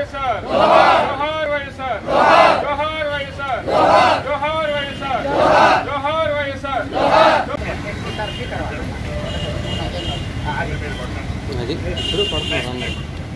వైఎస్ఆర్ జోహార్ వైఎస్ఆర్ జోహార్ వైఎస్ఆర్ జోహార్ వైఎస్ఆర్ జోహార్ వైఎస్ఆర్ అది ఇప్పుడు పడుతున్నారు అమ్మాయి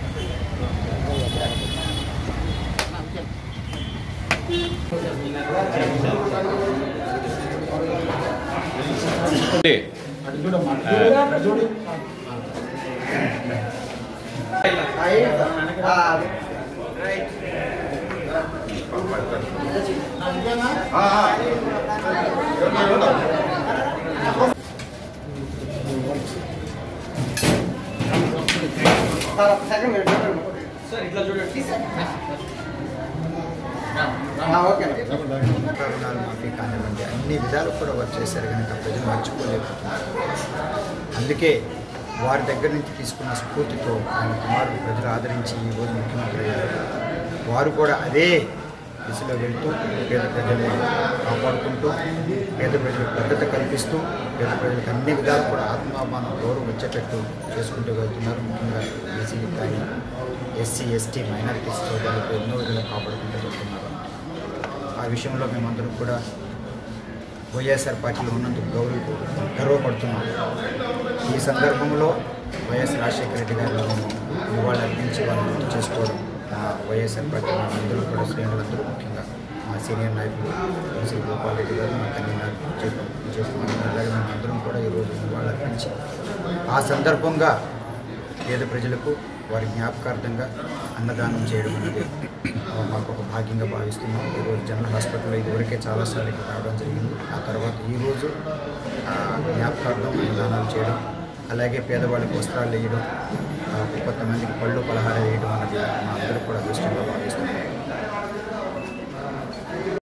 రుణాలు మాఫీ కానివ్వండి అన్ని విధాలు కూడా వారు చేశారు కనుక ప్రజలు మర్చిపోలేకపోతున్నారు అందుకే వారి దగ్గర నుంచి తీసుకున్న స్ఫూర్తితో ఆయన కుమారుడు ప్రజలు ఆదరించి ఈ రోజు ముఖ్యమంత్రి అయ్యారు వారు కూడా అదే దిశలో వెళ్తూ పేద ప్రజల్ని కాపాడుకుంటూ పేద ప్రజలకు భద్రత కల్పిస్తూ పేద ప్రజలకు అన్ని విధాలు కూడా ఆత్మాభిమానం గౌరవం వచ్చేటట్టు చేసుకుంటూ వెళ్తున్నారు ముఖ్యంగా బీసీ కానీ ఎస్సీ ఎస్టీ మైనారిటీస్ సోదరులకు ఎన్నో విధాలు కాపాడుకుంటూ వెళ్తున్నారు ఆ విషయంలో మేమందరం కూడా వైఎస్ఆర్ పార్టీలో ఉన్నందుకు గౌరవ గర్వపడుతున్నాం ఈ సందర్భంలో వైఎస్ రాజశేఖర రెడ్డి గారిని నివాళులు అర్పించి వాళ్ళని గుర్తు చేసుకోవడం మా వైఎస్ఆర్ పార్టీ అందరూ కూడా శ్రేణులందరూ ముఖ్యంగా మా సీనియర్ నాయకులు శ్రీ గోపాల్ రెడ్డి గారు మా కన్వీనర్ విజయ్ విజయ్ కుమార్ గారు అలాగే మేమందరం కూడా ఈరోజు నివాళులు అర్పించి ఆ సందర్భంగా పేద ప్రజలకు వారి జ్ఞాపకార్థంగా అన్నదానం చేయడం అనేది ఆ, మాకు ఒక భాగ్యంగా భావిస్తున్నాం ఈరోజు జనరల్ హాస్పిటల్లో ఇదివరకే చాలాసార్లు ఇక్కడ రావడం జరిగింది ఆ తర్వాత ఈరోజు ఆ, జ్ఞాపకార్థం అన్నదానాలు చేయడం అలాగే పేదవాళ్ళకి వస్త్రాలు వేయడం ఆ, కొంతమందికి పళ్ళు పలహారం వేయడం అన్నది మా అందరూ కూడా అదృష్టంగా భావిస్తున్నాం